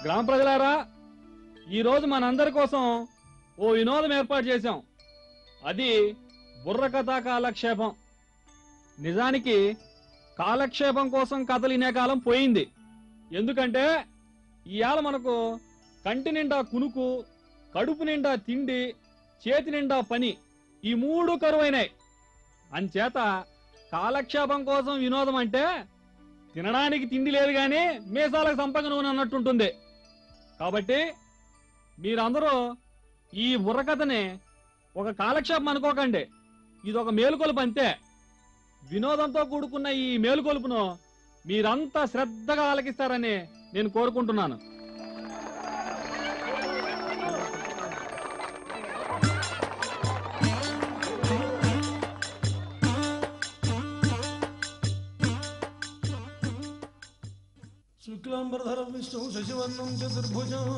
గ్రామ ప్రజలారా ఈరోజు మనందరి కోసం ఓ వినోదం ఏర్పాటు చేశాం అది బుర్రకథ కాలక్షేపం నిజానికి కాలక్షేపం కోసం కథలు వినే కాలం పోయింది ఎందుకంటే ఇవాళ మనకు కంటి నిండా కునుకు కడుపు నిండా తిండి చేతి నిండా పని ఈ మూడు కరువైనాయి అంచేత కాలక్షేపం కోసం వినోదం అంటే తినడానికి తిండి లేదు కానీ మీసాలకు సంపంగ నూనె అన్నట్టుంటుంది కాబట్టి మీరందరూ ఈ బుర్రకథని ఒక కాలక్షేపం అనుకోకండి ఇది ఒక మేలుకొలుపు అంతే వినోదంతో కూడుకున్న ఈ మేలుకొలుపును మీరంతా శ్రద్ధగా ఆలకిస్తారని నేను కోరుకుంటున్నాను శుక్లాంబరధరం విష్ణు శశివర్ణం చతుర్భుజం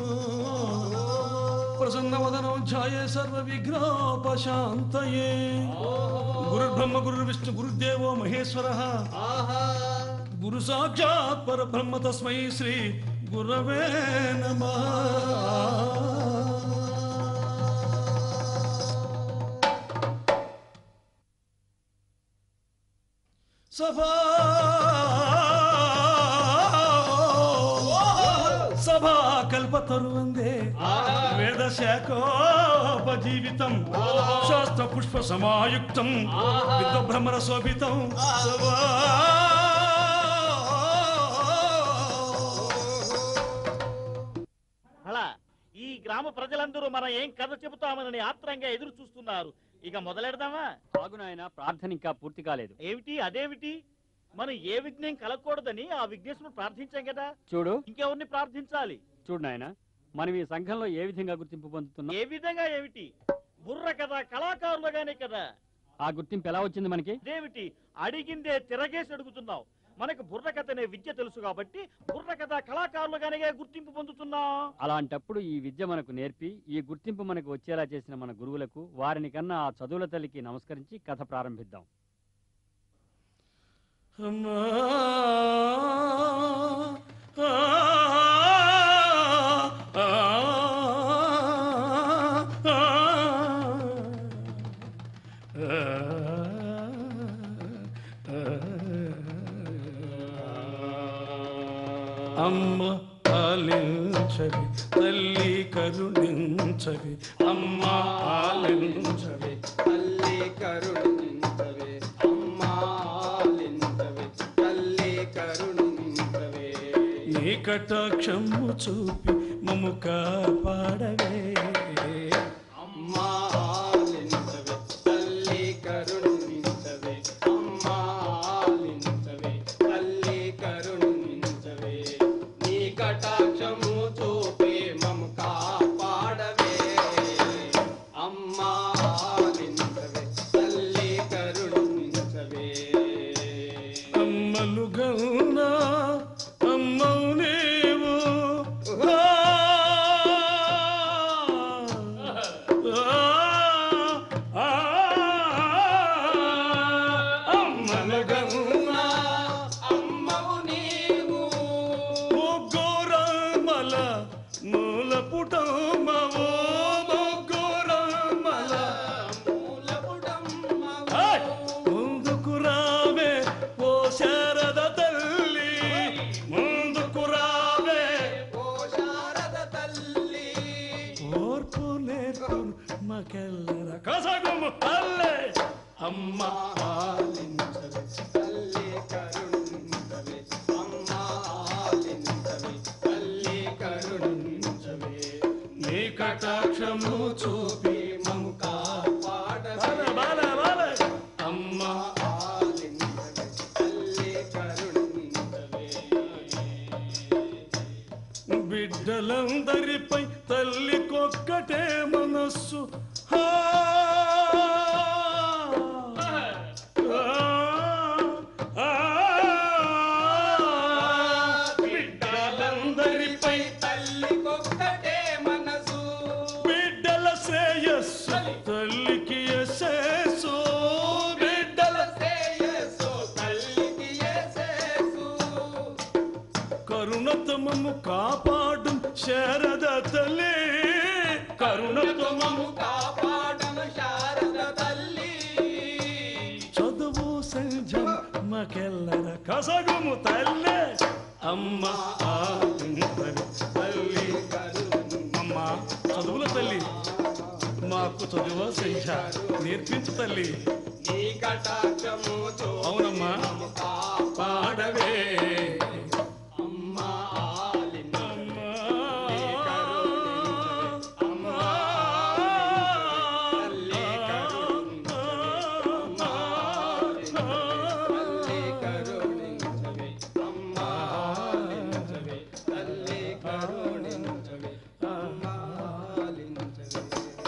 ప్రసన్నవదనం ఛాయే సర్వ విఘ్నోపశాంతయే గురుర్బ్రహ్మ గురుర్విష్ణు గురుదేవో మహేశ్వర గురు సాక్షాత్ పరబ్రహ్మ తస్మై శ్రీ గురవే నమః సభా సభా కల్పతరువందే వేద శాఖోపజీవితం శాస్త్ర పుష్ప సమాయుక్తం విద్వభ్రమర శోభితం సభా అలా ఈ గ్రామ ప్రజలందరూ మనం ఏం కథ చెబుతామని ఆత్రంగా ఎదురు చూస్తున్నారు ఇక మొదలెడదామా ఆగునాయన ప్రార్థన ఇంకా పూర్తి కాలేదు ఏమిటి అదేమిటి మనం ఏ విఘ్నం కలగకూడదని ఆ విఘ్నేశ్వరుడు ప్రార్థించాం కదా చూడు ఇంకెవరిని ప్రార్థించాలి చూడు నాయన మనం ఈ సంఘంలో ఏ విధంగా గుర్తింపు పొందుతున్నాం ఏ విధంగా ఏమిటి బుర్ర కదా కళాకారులుగానే కదా ఆ గుర్తింపు ఎలా వచ్చింది మనకి అదేమిటి అడిగిందే తిరగేసి అడుగుతున్నావు మనకు బుర్ర కథ అనే విద్య తెలుసు కాబట్టి బుర్ర కథ కళాకారులుగానే గుర్తింపు పొందుతున్నాం అలాంటప్పుడు ఈ విద్య మనకు నేర్పి ఈ గుర్తింపు మనకు వచ్చేలా చేసిన మన గురువులకు వారిని కన్నా ఆ చదువుల తల్లికి నమస్కరించి కథ ప్రారంభిద్దాం అమ్మా ఆ, ఆ, ఆ, అమ్మ పాలించవి తల్లి కరుణించవి అమ్మ పాలించవి తల్లి కరుణించవే అమ్మా ఆలించవే తల్లి కరుణించవే నీ కటాక్షము చూపి మము కాపాడవే అమ్మా ఆలించవే తల్లి కరుణించవే అమ్మా ఆలించవే తల్లి కరుణించవే నీ కటాక్షము చూపే మము కాపాడవే అమ్మా ఆలించవే తల్లి కరుణించవే అమ్మలు గౌనా అమ్మవు నీవు ఆ, ఆ, ఆ, అమ్మలు గౌనా అమ్మవు నీవు ముగ్గురమ్మల మూల పుటమ్మవో ముగ్గురమ్మల ఏయ్! ముందుకు రావే ఓ శారద తల్లి ముందుకు రావే ఓర్పు నేర్పు మకెల్లర కసగుము అల్లే అమ్మ ఆలించవే తల్లి కరుణించవే అమ్మా ఆలించవే తల్లి కరుణించవే నీ కటాక్షము చూపి మము కాపాడవే బాల బాల బాల అమ్మ ఆలించవే తల్లి కరుణించవే బిడ్డలందరిపై తల్లికొక్కటే మనస్సు హా! ఆ! ఆ! బిడ్డలందరిపై తల్లికొక్కటే మనసు బిడ్డల శ్రేయస్సు తల్లికి యశస్సు బిడ్డల శ్రేయస్సు తల్లికి యేసేసు కరుణతమము కాపాడు శారద తల్లి కరుణతో మమ్ము కాపాడను శారద తల్లి చదువు సంజం మకెల్లర కసగుము తల్లి అమ్మ ఆలింతరి తల్లి అమ్మ చదువుల తల్లి మాకు చదువు సంఖ్య నేర్పించు తల్లి నీ కటాక్షముతో అవునమ్మా పాడవే అమ్మా ఆలించు. అమ్మా తల్లి కరుణించవే. అమ్మా ఆలించవే. తల్లి కరుణించవే. అమ్మా ఆలించవే.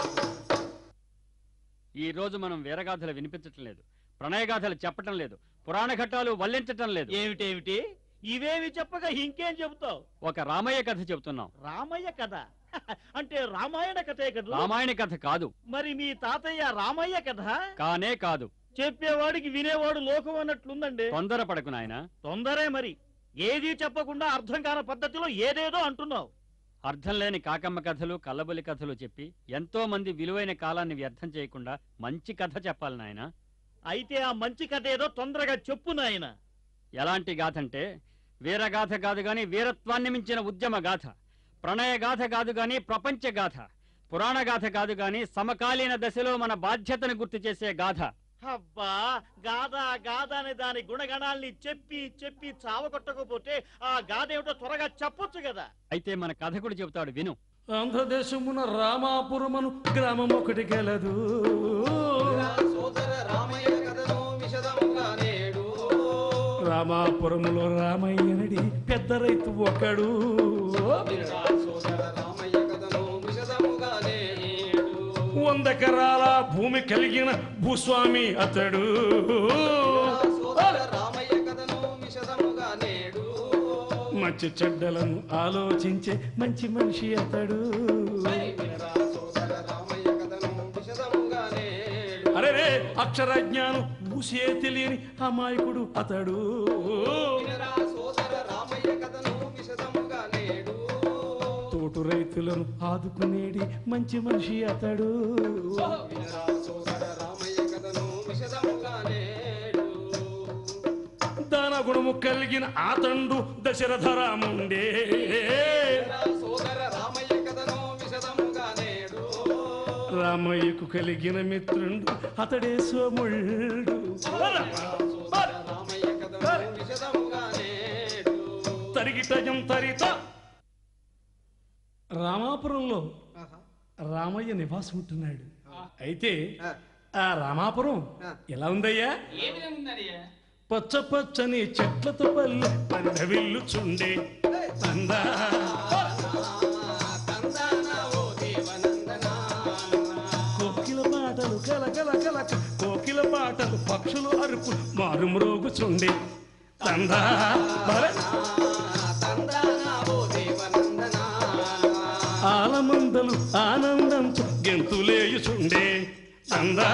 ఈ రోజు మనం వీరగాథలు వినిపించటం లేదు ప్రణయగాథలు చెప్పటం లేదు పురాణ ఘట్టాలు వల్లించటం లేదు ఏమిటేమిటి ఇవేమి చెప్పగా ఇంకేం చెబుతావు ఒక రామయ్య కథ చెబుతున్నాం రామయ్య కథ అంటే రామాయణ కథే కదా రామాయణ కథ కాదు మరి మీ తాతయ్య రామయ్య కథ కానే కాదు చెప్పేవాడికి వినేవాడు లోకం అన్నట్లుందండి తొందరపడకు నాయన తొందరే మరి ఏదీ చెప్పకుండా అర్థం కాని పద్ధతిలో ఏదేదో అంటున్నావు అర్థం లేని కాకమ్మ కథలు కల్లబొలి కథలు చెప్పి ఎంతో మంది విలువైన కాలాన్ని వ్యర్థం చేయకుండా మంచి కథ చెప్పాలి నాయన అయితే ఆ మంచి కథ ఏదో తొందరగా చెప్పు నాయన ఎలాంటి గాథ అంటే వీరగాథ కాదు గాని వీరత్వాన్ని మించిన ఉద్యమ గాథ ప్రణయ గాథ కాదు గాని ప్రపంచ గాథ పురాణ గాథ కాదు గాని సమకాలీన దశలో మన బాధ్యతను గుర్తు చేసే గాథ అబ్బా గాథ గాథ అనే దాని గుణగణాల్ని చెప్పి చెప్పి చావగొట్టకపోతే ఆ గాథ ఏమిటో త్వరగా చెప్పొచ్చు కదా అయితే మన కథకుడు చెబుతాడు విను ఆంధ్రదేశమున రామాపురమను గ్రామం ఒకటి గలదు నా సోదర రామయ్య కథను విశదముగా నేడు రామాపురములో రామయ్యనడి పెద్ద రైతు ఒకడు వినరా సోదర రామయ్య కథను విశదముగా నేడు వందెకరాల భూమి కలిగిన భూస్వామి అతడు వినరా సోదర రామయ్య కథను విశదముగా నేడు మంచి చెడ్డలను ఆలోచించే మంచి మనిషి అతడు వినరా సోదర రామయ్య కథను విశదముగా నేడు అరే రే అక్షర జ్ఞానం ఊసే తెలియని అమాయకుడు అతడు వినరా సోదర రామయ్య కథను విశదముగా నేడు తోటు రైతులను ఆదుకునేడి మంచి మనిషి అతడు వినరా సోదర రామయ్య కథను విశదముగా నేడు దాన గుణము కలిగిన ఆతండు దశరథ రాముండే వినరా సోదర రామయ్య కథను విశదముగా నేడు రామయ్యకు కలిగిన మిత్రుండు అతడే సోముళ్ళు సోదర రామయ్య కథను విశదముగా నేడు తరిగిటజం తరిత రామాపురంలో ఆహా. రామయ్య నివాసం ఉంటున్నాడు అయితే ఆ. ఆ రామాపురం ఆ. ఎలా ఉందయ్యా పచ్చ పచ్చని చెట్లతో పల్లె పండవిల్లు చుండే అందా తందన ఓ దేవనందనా కోకిల పాటలు కల కల కల క- కోకిల పాటలు పక్షులు అరుపు మారుమ్రోగుచుండే తందా బలే. తందన ఓ దేవనందనా ఆలమందలు ఆనందంతో గెంతులేయుచుండే తందా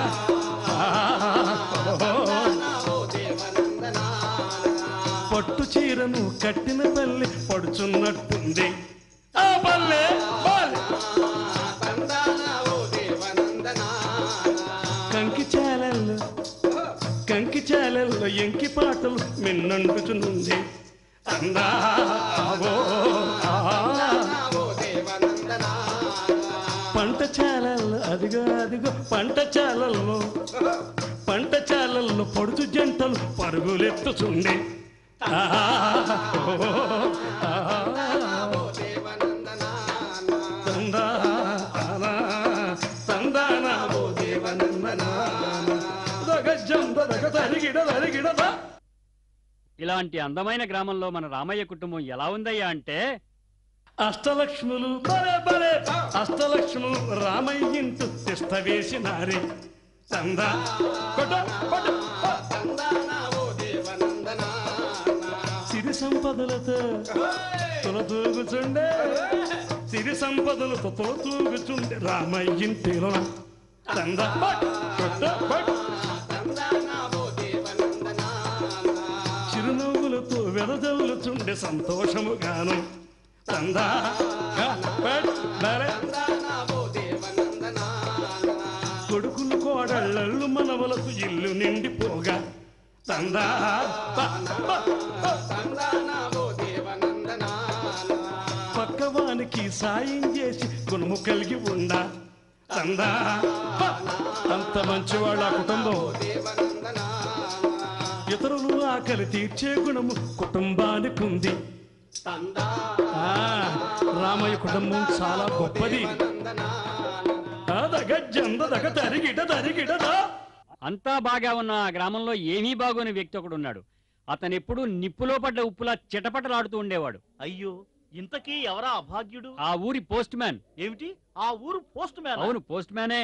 ఓ దేవనందనా పట్టు చీరను కట్టిన పల్లె పడుచున్నట్టుంది ఆ పల్లె పల్లె. తందన ఓ దేవనందనా కంకి చాలల్లో కంకి చాలల్లో ఎంకి పాటలు మిన్నంటుచునుంది అందా ఆవో, ఆ. ఓ దేవనందనా పంట చాలల్లో అదిగో అదిగో పంట చాలల్లో పంట చాలల్లో పొడుచు జంటలు పరుగులెత్తుచుండే ఆ, ఓ, ఆ. ఓ దేవనందనా తందానా, తందానా, ఓ దేవనందనా. దగజ్జం దగ తరిగిడ తరిగిడదా. ఇలాంటి అందమైన గ్రామంలో మన రామయ్య కుటుంబం ఎలా ఉందయ్యా అంటే అష్టలక్ష్ములు బలే బలే అష్టలక్ష్ములు రామయ్యింటూ తిష్ట వేసినారే చందా కొట్ట కొట్ట తందన ఓ దేవనందనా సిరి సంపదలతో తులతూగుచుండే సిరి సంపదలతో తులతూగుచుండే రామయ్యింటిలో చందా కొట్ట కొట్ట తందన ఓ దేవనందనా చిరునవ్వులతో వెదజల్లుచుండే సంతోషముగాను తందా బట్, బాలే. తందనావో దేవనందనా కొడుకులు కోడళ్ళు మనవలకు ఇల్లు నిండిపోగా తందా బ, బ, బ. తందనావో దేవనందనా పక్కవానికి సాయం చేసి గుణము కలిగి ఉందా తందా బ. అంత మంచివాళ్ళ కుటుంబం దేవనందనా ఇతరులు ఆకలి తీర్చే గుణము కుటుంబానికి ఉంది తందా ఆ, రామయ్య కుటుంబం చాలా గొప్పది అదగ జందదగ తరిగిట తరిగిటదా అంతా బాగా ఉన్న ఆ గ్రామంలో ఏమీ బాగోని వ్యక్తి ఒకడు ఉన్నాడు అతనెప్పుడు నిప్పులో పడ్డ ఉప్పులా చిటపటలాడుతూ ఉండేవాడు అయ్యో ఇంతకీ ఎవరా అభాగ్యుడు ఆ ఊరి పోస్ట్ మ్యాన్ ఏమిటి ఆ ఊరు పోస్ట్ మ్యాన్ అవును పోస్ట్ మ్యానే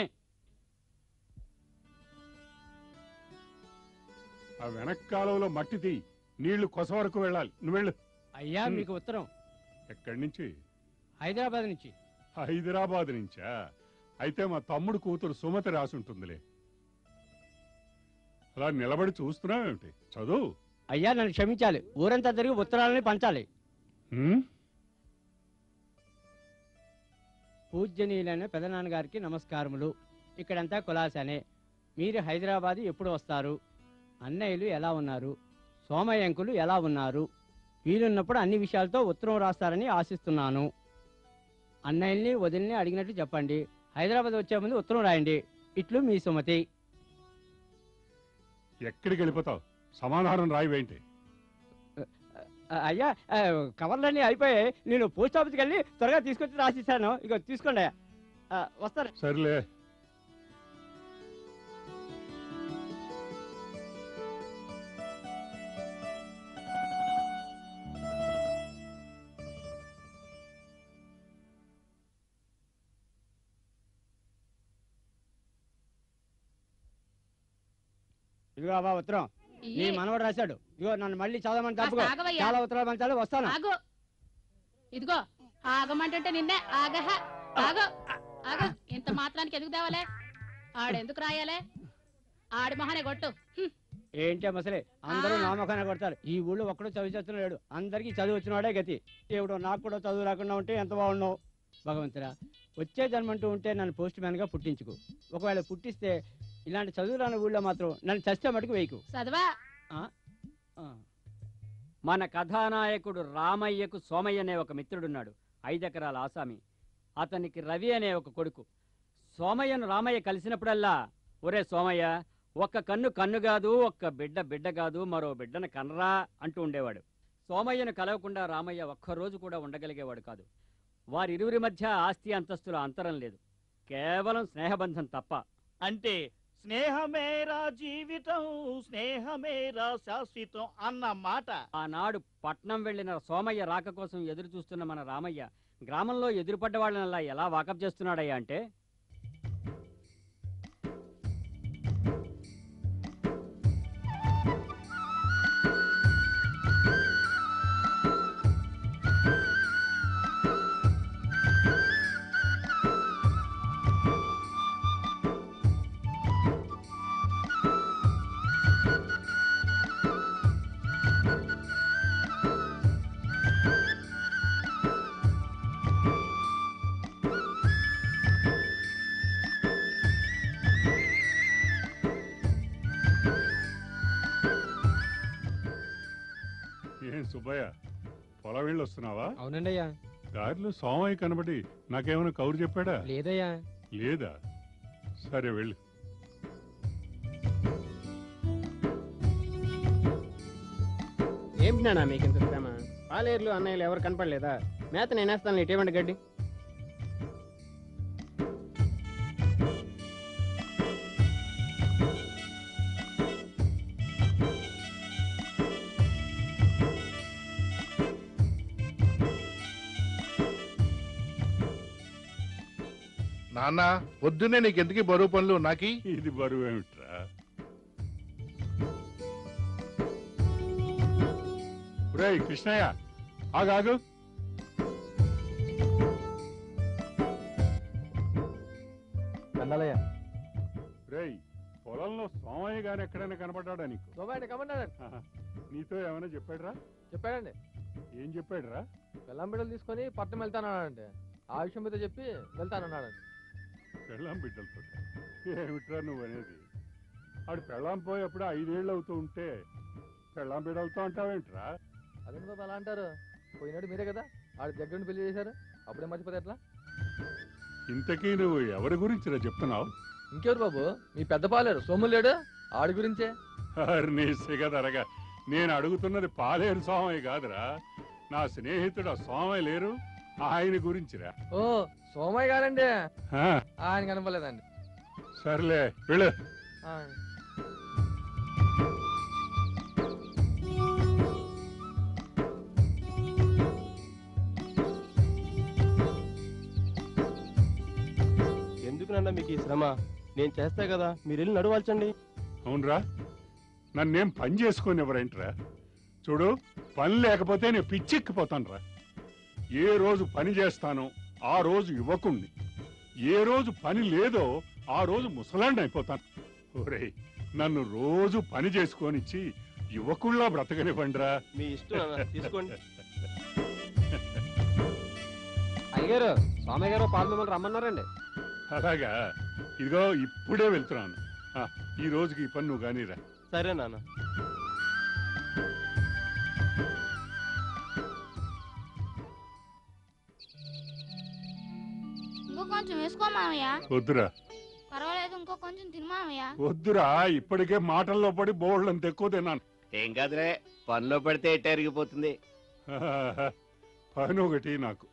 ఆ వెనకాలంలో మట్టి తీ నీళ్లు కొస వరకు వెళ్ళాలి నువ్వు వెళ్ళు అయ్యా హ్మ్. మీకు ఉత్తరం ఎక్కడి నుంచి హైదరాబాద్ నుంచి హైదరాబాద్ నుంచా అయితే మా తమ్ముడు కూతురు సుమతి రాసుంటుందిలే అలా నిలబడి చూస్తున్నావేమిటి చదువు అయ్యా నన్ను క్షమించాలి ఊరంతా తిరిగి ఉత్తరాలని పంచాలి హ్మ్? పూజ్యనీయులైన పెదనాన్నగారికి నమస్కారములు ఇక్కడంతా కులాసానే మీరు హైదరాబాద్ ఎప్పుడు వస్తారు అన్నయ్యలు ఎలా ఉన్నారు సోమయ్యంకులు ఎలా ఉన్నారు వీలున్నప్పుడు అన్ని విషయాలతో ఉత్తరం రాస్తారని ఆశిస్తున్నాను అన్నయ్యల్ని వదిలిని అడిగినట్టు చెప్పండి హైదరాబాద్ వచ్చే ముందు ఉత్తరం రాయండి ఇట్లు మీ సుమతి ఎక్కడికి వెళ్ళిపోతావు సమాధానం రాయివేంటి ఆ, అయ్యా ఆ, కవర్లన్నీ అయిపోయాయి నేను పోస్ట్ ఆఫీస్కి వెళ్ళి త్వరగా తీసుకొచ్చి రాసిస్తాను ఇక తీసుకోండి ఆ, వస్తారు సర్లే ఇదిగో అబ్బా ఉత్తరం నీ మనవడు రాశాడు ఇదిగో నన్ను మళ్ళీ చదవమని తప్పుకో కాస్త ఆగవయ్యా. చాలా ఉత్తరాలు పంచాలి వస్తాను ఆగు ఇదిగో ఆగమంటుంటే నిన్నే ఆగహ ఆగు ఆగు ఇంత మాత్రానికి ఎందుకు తేవాలే ఆడెందుకు రాయాలే ఆడి మొహనే కొట్టు హ్మ్. ఏంటే మసలే అందరూ ఆ. నామకాన్ని కొడతారు ఈ ఊళ్ళో ఒక్కడో చదివి చేస్తున్నాడు అందరికీ చదువు వచ్చినవాడే గతి దేవుడు నాకు కూడా చదువు రాకుండా ఉంటే ఎంత బాగున్నావు భగవంతురా వచ్చే జన్మంటూ ఉంటే నన్ను పోస్ట్ మ్యాన్ గా పుట్టించుకు ఒకవేళ పుట్టిస్తే ఇలాంటి చదువు రాని ఊళ్ళో మాత్రం నన్ను చస్తే మటుకు వేయకు చదవా ఆ. మన కథానాయకుడు రామయ్యకు సోమయ్య అనే ఒక మిత్రుడున్నాడు ఐదెకరాల ఆసామి అతనికి రవి అనే ఒక కొడుకు సోమయ్యను రామయ్య కలిసినప్పుడల్లా ఒరే సోమయ్య ఒక్క కన్ను కన్ను కాదు ఒక్క బిడ్డ బిడ్డ కాదు మరో బిడ్డను కనరా అంటూ ఉండేవాడు సోమయ్యను కలవకుండా రామయ్య ఒక్కరోజు కూడా ఉండగలిగేవాడు కాదు వారిరువురి మధ్య ఆస్తి అంతస్తుల అంతరం లేదు కేవలం స్నేహబంధం తప్ప అంటే స్నేహమేరా జీవితం స్నేహమేరా శాశ్వతం అన్న మాట ఆనాడు పట్నం వెళ్ళిన సోమయ్య రాక కోసం ఎదురు చూస్తున్న మన రామయ్య గ్రామంలో ఎదురుపడ్డ వాళ్ళనల్లా ఎలా వాకప్ చేస్తున్నాడయ్యా అంటే ఏం సుబ్బయ్య పొలం వెళ్ళి వస్తున్నావా అవునండి అయ్యా దారిలో సోమయ్య కనబడి నాకేమైనా కౌరు చెప్పాడా లేదయ్యా లేదా సరే వెళ్ళు ఏం నానా మీకు ఇంత శ్రమ పాలేర్లు అన్నయ్యలు ఎవరు కనపడలేదా మేత నేనేస్తాను ఇటువంటి గడ్డి నాన్న పొద్దున్నే నీకెందుకు ఈ బరువు పనులు నాకి ఇది బరువు ఏమిట్రా రేయ్ కృష్ణయ్య ఆగాగు దండాలయ్యా రేయ్ పొలంలో సోమయ్య సోమయ్య గారు ఎక్కడైనా కనపడ్డా నీకు సోమయ్య కమన్నాడు ఆహా. నీతో ఏమైనా చెప్పాడురా చెప్పాడండి ఏం చెప్పాడురా బెల్లం బిడ్డలు తీసుకొని పట్టణం వెళ్తానంటే ఆ విషయం మీద చెప్పి వెళ్తానన్నాడండి పెళ్ళాం బిడ్డలతో ఏమిట్రా నువ్వు అనేది ఆడు పెళ్ళాం పోయేప్పుడు ఐదేళ్ళు అవుతూ ఉంటే పెళ్ళాం బిడ్డలతో అంటావేంట్రా అదేంటి బాబు అలా అంటారు పోయినాడు మీరే కదా ఆడి దగ్గర నుండి పెళ్లి చేశారు అప్పుడే మర్చిపోతే ఎట్లా ఇంతకీ నువ్వు ఎవరి గురించిరా చెప్తున్నావు ఇంకెవరు బాబు మీ పెద్ద పాలేరు సొమ్ము లేడు ఆడి గురించే నీ సిగదరగా నేను అడుగుతున్నది పాలేరు సోమయ్య కాదురా నా స్నేహితుడు ఆ సోమయ్య లేరు ఆయన గురించిరా ఓ సోమయ్య గారండి ఆ, ఆయన కనపలేదండి సర్లే వెళ్ళు ఆ. ఎందుకు నన్న మీకు ఈ శ్రమ నేను చేస్తా కదా మీరు వెళ్ళి నడవాల్చండి అవునరా నన్నేం పని చేసుకొని ఎవరేంట్రా చూడు పని లేకపోతే నేను పిచ్చెక్కిపోతాను రా ఏ రోజు పని చేస్తానో ఆ రోజు యువకుణ్ణి ఏ రోజు పని లేదో ఆ రోజు ముసలాండి అయిపోతాను ఒరేయ్ నన్ను రోజు పని చేసుకొనిచ్చి యువకుళ్ళ బ్రతకనివ్వండిరా మీ ఇష్టం నాన్న తీసుకోండి అయ్యగారు స్వామి గారు పాలు మిమ్మల్ని రమ్మన్నారండి అలాగా ఇదిగో ఇప్పుడే వెళ్తున్నాను ఆ, ఈ రోజుకి ఈ పని నువ్వు కానీరా సరే నాన్న ఇంకో కొంచెం వేసుకో మామయ్య వద్దురా పర్వాలేదు ఇంకో కొంచెం తిను మామయ్య వద్దురా ఇప్పటికే మాటల్లో పడి బోళ్ళంత ఎక్కువ తిన్నాను ఏం కాదులే పనిలో పడితే ఎట్ట అరిగిపోతుంది ఆహాహా. పని ఒకటి నాకు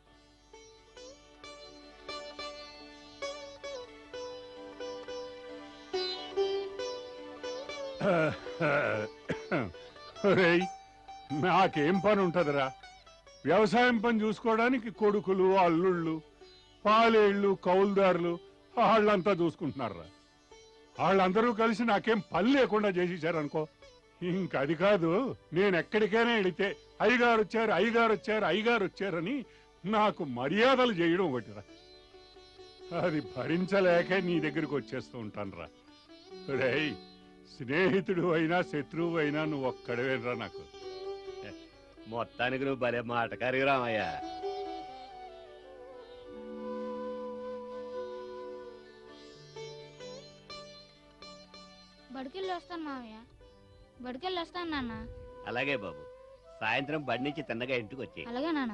ఒరేయ్, నాకేం పని ఉంటదిరా వ్యవసాయం పని చూసుకోవడానికి కొడుకులు అల్లుళ్ళు పాలేళ్ళు కౌలుదారులు వాళ్ళంతా చూసుకుంటున్నారా వాళ్ళందరూ కలిసి నాకేం పని లేకుండా చేసేసారనుకో ఇంక అది కాదు నేను ఎక్కడికైనా వెళితే అయ్యగారు వచ్చారు అయ్యగారు వచ్చారు అయ్యగారు వచ్చారని నాకు మర్యాదలు చేయడం ఒకటిరా అది భరించలేకే నీ దగ్గరికి వచ్చేస్తూ ఉంటాను రా రేయ్ స్నేహితుడు అయినా శత్రువు అయినా నువ్వు ఒక్కడవేనరా నాకు మొత్తానికి నువ్వు భలే మాటకారి రామయ్య బడికెళ్ళి వస్తాను మామయ్య బడికెళ్ళి వస్తాను నాన్న అలాగే బాబు సాయంత్రం బండి నుంచి తిన్నగా ఇంటికి వచ్చి అలాగే నాన్న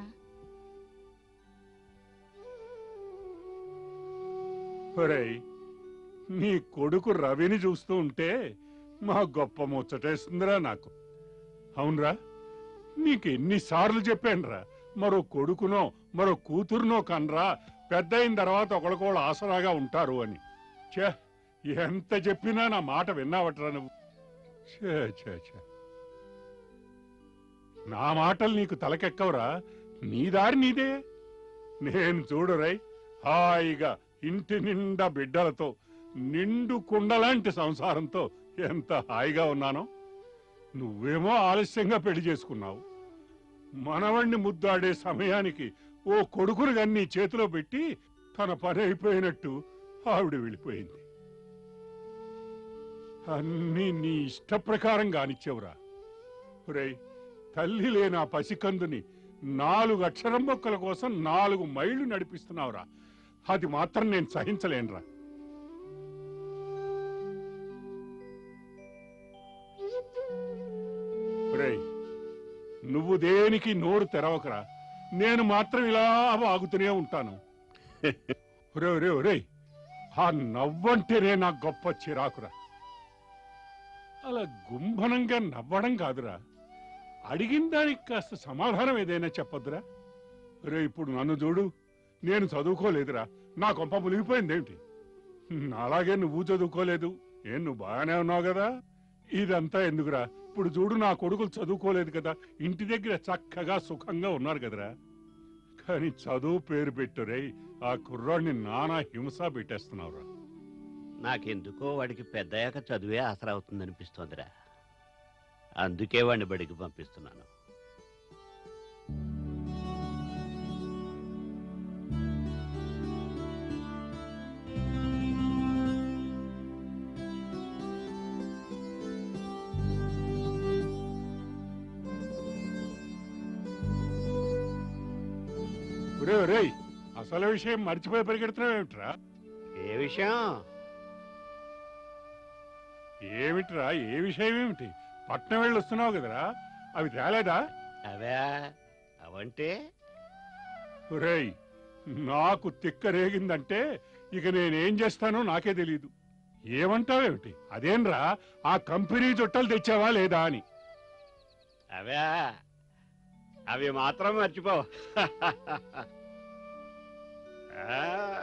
ఒరేయ్ నీ కొడుకు రవిని చూస్తూ ఉంటే మా గొప్ప ముచ్చటేస్తుందిరా నాకు అవునరా నీకు ఎన్నిసార్లు చెప్పానురా మరో కొడుకునో మరో కూతురునో కనరా పెద్ద అయిన తర్వాత ఒకరికొకళ్ళు ఆసరాగా ఉంటారు అని ఛే ఎంత చెప్పినా నా మాట విన్నావట్రా నువ్వు ఛే ఛే ఛే నా మాటలు నీకు తలకెక్కవరా నీ దారి నీదే నేను చూడురై హాయిగా ఇంటి నిండా బిడ్డలతో నిండు కుండలాంటి సంసారంతో ఎంత హాయిగా ఉన్నానో నువ్వేమో ఆలస్యంగా పెళ్లి చేసుకున్నావు మనవణ్ణి ముద్దాడే సమయానికి ఓ కొడుకుని గన్ని చేతిలో పెట్టి తన పని అయిపోయినట్టు ఆవిడ వెళ్ళిపోయింది అన్నీ నీ ఇష్ట ప్రకారం కానిచ్చేవురా ఒరేయ్ తల్లి లేని ఆ పసికందుని నాలుగు అక్షరం మొక్కల కోసం నాలుగు మైళ్ళు నడిపిస్తున్నావురా అది మాత్రం నేను సహించలేనురా ఒరేయ్ నువ్వు దేనికి నోరు తెరవకరా నేను మాత్రం ఇలా వాగుతూనే ఉంటాను ఒరే ఒరే ఒరేయ్ ఆ నవ్వంటేనే నాకు గొప్ప చిరాకురా అలా గుంభనంగా నవ్వడం కాదురా అడిగిన దానికి కాస్త సమాధానం ఏదైనా చెప్పొద్దురా రే ఇప్పుడు నన్ను చూడు నేను చదువుకోలేదురా నా కొంప మునిగిపోయిందేమిటి అలాగే నువ్వు చదువుకోలేదు ఏం నువ్వు బాగానే ఉన్నావు కదా ఇదంతా ఎందుకురా ఇప్పుడు చూడు నా కొడుకులు చదువుకోలేదు కదా ఇంటి దగ్గర చక్కగా సుఖంగా ఉన్నారు కదరా కానీ చదువు పేరు పెట్టురే ఆ కుర్రాడిని నానా హింస పెట్టేస్తున్నావురా నాకెందుకో వాడికి పెద్దయ్యాక చదువే ఆసరా అవుతుందనిపిస్తోందిరా అందుకే వాడిని బడికి పంపిస్తున్నాను ఒరే ఒరేయ్ అసలు విషయం మర్చిపోయి పరిగెడుతున్నావు ఏమిట్రా ఏ విషయం ఏమిట్రా ఏ విషయం ఏమిటి పట్నం వెళ్ళి వస్తున్నావు కదరా అవి తేలేదా అవే అవంటే ఒరేయ్ నాకు తిక్క రేగిందంటే ఇక నేనేం చేస్తానో నాకే తెలియదు ఏమంటావేమిటి అదేంరా ఆ కంపెనీ చుట్టలు తెచ్చావా లేదా అని అవే అవి మాత్రం మర్చిపో ఆ.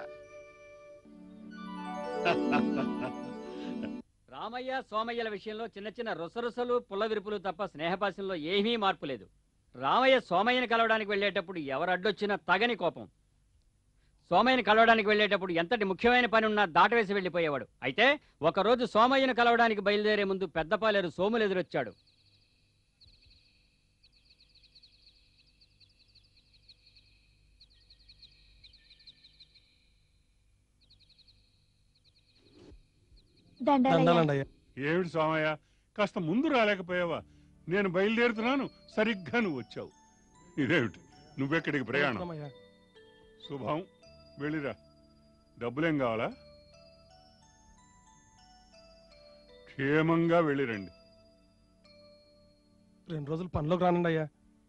రామయ్య సోమయ్యల విషయంలో చిన్న చిన్న రొసరొసలు పుల్లవిరుపులు తప్ప స్నేహపాశంలో ఏమీ మార్పు లేదు రామయ్య సోమయ్యని కలవడానికి వెళ్ళేటప్పుడు ఎవరు అడ్డొచ్చినా తగని కోపం సోమయ్యని కలవడానికి వెళ్ళేటప్పుడు ఎంతటి ముఖ్యమైన పని ఉన్నా దాటవేసి వెళ్ళిపోయేవాడు అయితే ఒకరోజు సోమయ్యను కలవడానికి బయలుదేరే ముందు పెద్దపాలేరు సోములు ఎదురొచ్చాడు ఏమిటి సోమయ్య కాస్త ముందు రాలేకపోయావా నేను బయలుదేరుతున్నాను సరిగ్గా నువ్వు వచ్చావు ఇదేమిటి నువ్వెక్కడికి ప్రయాణం శుభం వెళ్ళిరా డబ్బులేం కావాలా క్షేమంగా వెళ్ళిరండి రెండు రోజులు పనిలోకి రానండి అయ్యా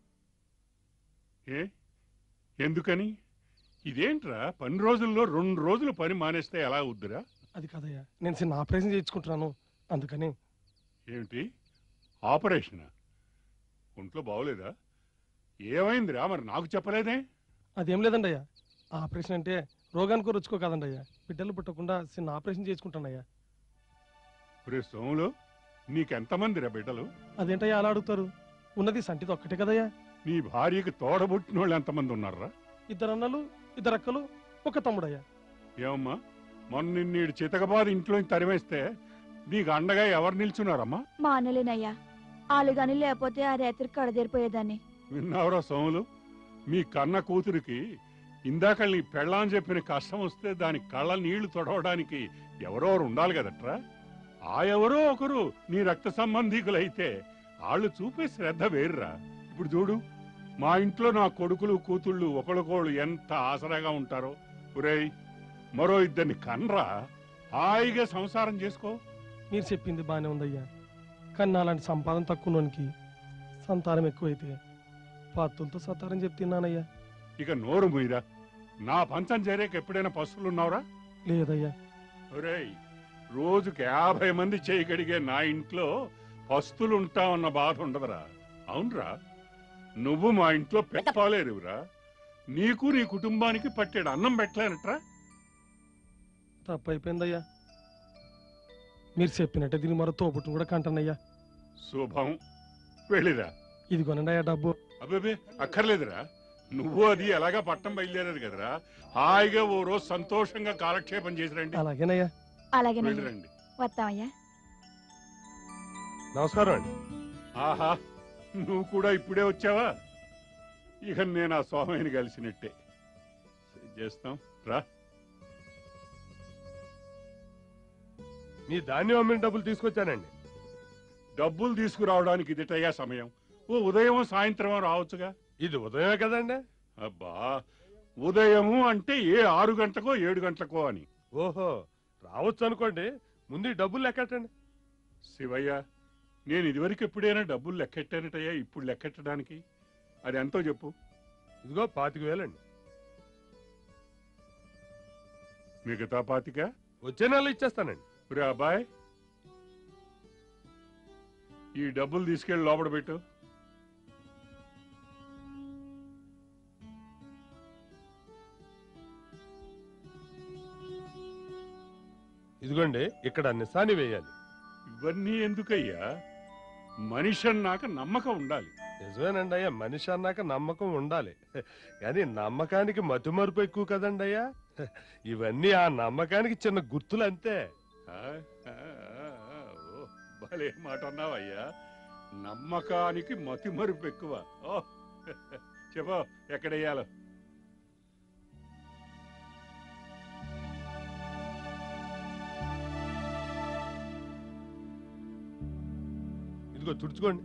ఏ ఎందుకని ఇదేంట్రా పని రోజుల్లో రెండు రోజులు పని మానేస్తే ఎలా అవుద్దిరా అది కాదయ్యా నేను చిన్న ఆపరేషన్ చేయించుకుంటున్నాను అందుకని ఏమిటి ఆపరేషనా ఒంట్లో బాగోలేదా ఏమైందిరా మరి నాకు చెప్పలేదే అదేం లేదండి అయ్యా ఆపరేషన్ అంటే రోగానికి రుచుకో కదండి అయ్యా బిడ్డలు పుట్టకుండా చిన్న ఆపరేషన్ చేసుకుంటాను అయ్యా ఒరే సోములు నీకెంతమందిరా బిడ్డలు అదేంటయ్యా అలా అడుగుతారు ఉన్నది సంటిది ఒక్కటే కదయ్యా నీ భార్యకి తోడబుట్టిన వాళ్ళు ఎంతమంది ఉన్నారా ఇద్దరు అన్నలు ఇద్దరు అక్కలు ఒక తమ్ముడయ్యా ఏమమ్మా మొన్న నిన్నీడు చితకబాది ఇంట్లోంచి తరిమేస్తే నీకు అండగా ఎవరు నిల్చున్నారమ్మా మా అన్నలేనయ్యా ఆలు గాని లేకపోతే ఆ రేత్రి కడదేరిపోయేదాన్ని విన్నావురా సోములు మీ కన్న కూతురికి ఇందాక నీ పెళ్ళాం చెప్పిన కష్టం వస్తే దాని కళ్ళ నీళ్లు తొడవడానికి ఎవరో ఒకరు ఉండాలి కదట్రా ఆ ఎవరో ఒకరు నీ రక్త సంబంధీకులైతే వాళ్ళు చూపే శ్రద్ధ వేరురా ఇప్పుడు చూడు మా ఇంట్లో నా కొడుకులు కూతుళ్ళు ఒకళ్ళకోళ్ళు ఎంత ఆసరాగా ఉంటారో ఒరేయ్ మరో ఇద్దరిని కన్రా హాయిగా సంసారం చేసుకో మీరు చెప్పింది బాగానే ఉందయ్యా కానీ నాలాంటి సంపాదన తక్కువలోనికి సంతానం ఎక్కువైతే పాత్తులతో సతారం చెప్తున్నానయ్యా ఇక నోరు మీరా నా పంచం చేరేక ఎప్పుడైనా పశువులున్నావురా లేదయ్యా ఒరేయ్ రోజుకి యాభై మంది చేయగలిగే నా ఇంట్లో పస్తులు ఉంటామన్న బాధ ఉండదురా అవునరా నువ్వు మా ఇంట్లో పెట్టలేరురా నీకు నీ కుటుంబానికి పట్టేడు అన్నం పెట్టలేనట్రా తప్పు అయిపోయిందయ్యా మీరు చెప్పినట్టే దీని మరో తోపుట్టును కూడా కంటానయ్యా శుభం వెళ్ళిరా ఇదిగోనండి అయ్యా డబ్బు అబ్బే అక్కర్లేదురా నువ్వు అది ఎలాగా పట్టం బయలుదేరారు కదరా హాయిగా ఓ రోజు సంతోషంగా కాలక్షేపం చేసి రండి అలాగేనయ్యా అలాగేనయ్యా వెళ్ళిరండి వస్తామయ్యా నమస్కారం అండి ఆహా నువ్వు కూడా ఇప్పుడే వచ్చావా ఇక నేను ఆ స్వామిని కలిసినట్టే చేస్తాం రా మీ ధాన్యం అమ్మిన డబ్బులు తీసుకొచ్చానండి డబ్బులు తీసుకురావడానికి ఇదిటయ్యా సమయం ఓ ఉదయం సాయంత్రం రావచ్చుగా ఇది ఉదయమే కదండి అబ్బా ఉదయము అంటే ఏ ఆరు గంటలకో ఏడు గంటలకో అని ఓహో రావచ్చు అనుకోండి ముందు ఈ డబ్బులు లెక్కట్టండి శివయ్య నేను ఇదివరకు ఎప్పుడైనా డబ్బులు లెక్కెట్టానటయ్యా ఇప్పుడు లెక్కెట్టడానికి అది ఎంతో చెప్పు ఇదిగో పాతిక వేలండి మిగతా పాతిక వచ్చే నెలలో ఇచ్చేస్తానండి రే అబ్బాయ్ ఈ డబ్బులు తీసుకెళ్ళి లోపల పెట్టు ఇదిగోండి ఇక్కడ నిశాని వేయాలి ఇవన్నీ ఎందుకయ్యా మనిషి అన్నాక నమ్మకం ఉండాలి నిజమేనండి అయ్యా మనిషి అన్నాక నమ్మకం ఉండాలి కానీ నమ్మకానికి మతిమరుపు ఎక్కువ కదండి అయ్యా ఇవన్నీ ఆ నమ్మకానికి చిన్న గుర్తులు అంతే ఆ, ఆ, ఆ, ఆ, ఓ, భలే మాట అన్నావయ్యా నమ్మకానికి మతి మరుపు ఎక్కువ ఓ చెప్పు ఎక్కడెయ్యాలో ఇదిగో తుడుచుకోండి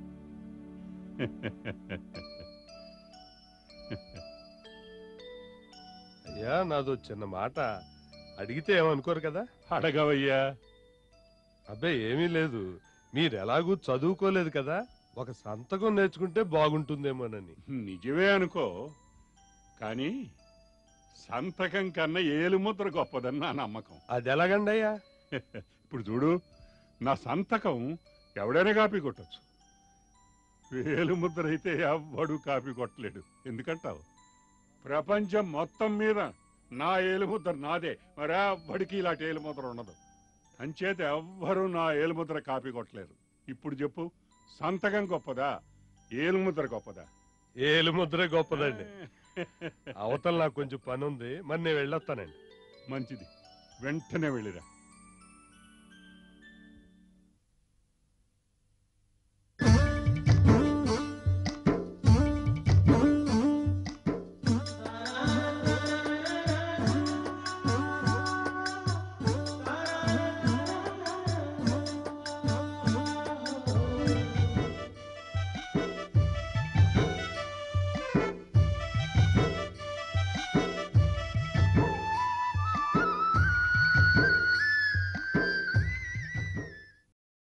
అయ్యా నాదో చిన్న మాట అడిగితే ఏమనుకోరు కదా అడగవయ్యా అబ్బాయి ఏమీ లేదు మీరు ఎలాగూ చదువుకోలేదు కదా ఒక సంతకం నేర్చుకుంటే బాగుంటుందేమోనని నిజమే అనుకో కానీ సంతకం కన్నా ఏలుముద్ర గొప్పదని నా నమ్మకం అది ఎలాగండయ్యా ఇప్పుడు చూడు నా సంతకం ఎవడైనా కాపీ కొట్టచ్చు వేలుముద్ర అయితే ఎవ్వడు కాపీ కొట్టలేడు ఎందుకంటావు ప్రపంచం మొత్తం మీద నా ఏలుముద్ర నాదే మరి ఎవ్వడికి ఇలాంటి ఏలుముద్ర ఉండదు అంచేత ఎవ్వరూ నా ఏలుముద్ర కాపీ కొట్టలేరు ఇప్పుడు చెప్పు సంతకం గొప్పదా ఏలుముద్ర గొప్పదా ఏలు ముద్రే గొప్పదండి అవతల నాకు కొంచెం పని ఉంది మరి నేను వెళ్ళొస్తానండి మంచిది వెంటనే వెళ్ళిరా